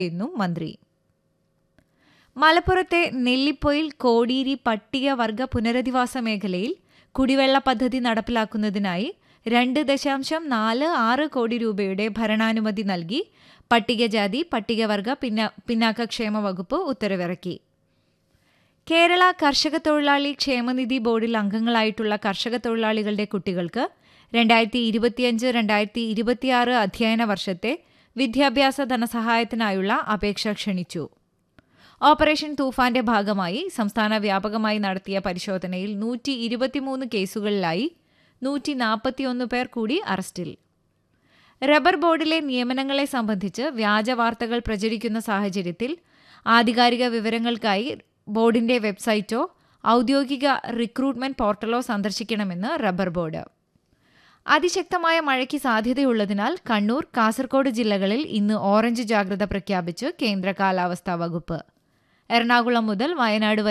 എന്നും മന്ത്രി മലപ്പുറത്തെ നെല്ലിപ്പൊയിൽ കോടീരി പട്ടികവർഗ പുനരധിവാസ മേഖലയിൽ കുടിവെള്ള പദ്ധതി നടപ്പിലാക്കുന്നതിനായി രണ്ട് ദശാംശം നാല് ആറ് കോടി രൂപയുടെ ഭരണാനുമതി നൽകി പട്ടികജാതി പട്ടികവർഗ പിന്ന പിന്നാക്കക്ഷേമ വകുപ്പ് ഉത്തരവിറക്കി കേരള കർഷക തൊഴിലാളി ക്ഷേമനിധി ബോർഡിൽ അംഗങ്ങളായിട്ടുള്ള കർഷക തൊഴിലാളികളുടെ കുട്ടികൾക്ക് രണ്ടായിരത്തി ഇരുപത്തിയഞ്ച് രണ്ടായിരത്തി ഇരുപത്തിയാറ് അധ്യയന വർഷത്തെ വിദ്യാഭ്യാസ ധനസഹായത്തിനായുള്ള അപേക്ഷ ക്ഷണിച്ചു ഓപ്പറേഷൻ തൂഫാന്റെ ഭാഗമായി സംസ്ഥാന വ്യാപകമായി നടത്തിയ പരിശോധനയിൽ നൂറ്റി ഇരുപത്തിമൂന്ന് കേസുകളിലായി നൂറ്റി നാൽപ്പത്തിയൊന്ന് പേർ കൂടി അറസ്റ്റിൽ റബ്ബർ ബോർഡിലെ നിയമനങ്ങളെ സംബന്ധിച്ച് വ്യാജ വാർത്തകൾ പ്രചരിക്കുന്ന സാഹചര്യത്തിൽ ആധികാരിക വിവരങ്ങൾക്കായി ബോർഡിന്റെ വെബ്സൈറ്റോ ഔദ്യോഗിക റിക്രൂട്ട്മെന്റ് പോർട്ടലോ സന്ദർശിക്കണമെന്ന് റബ്ബർ ബോർഡ് അതിശക്തമായ മഴയ്ക്ക് സാധ്യതയുള്ളതിനാൽ കണ്ണൂർ കാസർഗോഡ് ജില്ലകളിൽ ഇന്ന് ഓറഞ്ച് ജാഗ്രത പ്രഖ്യാപിച്ച് കേന്ദ്ര കാലാവസ്ഥാ വകുപ്പ് എറണാകുളം മുതൽ വയനാട് വരെ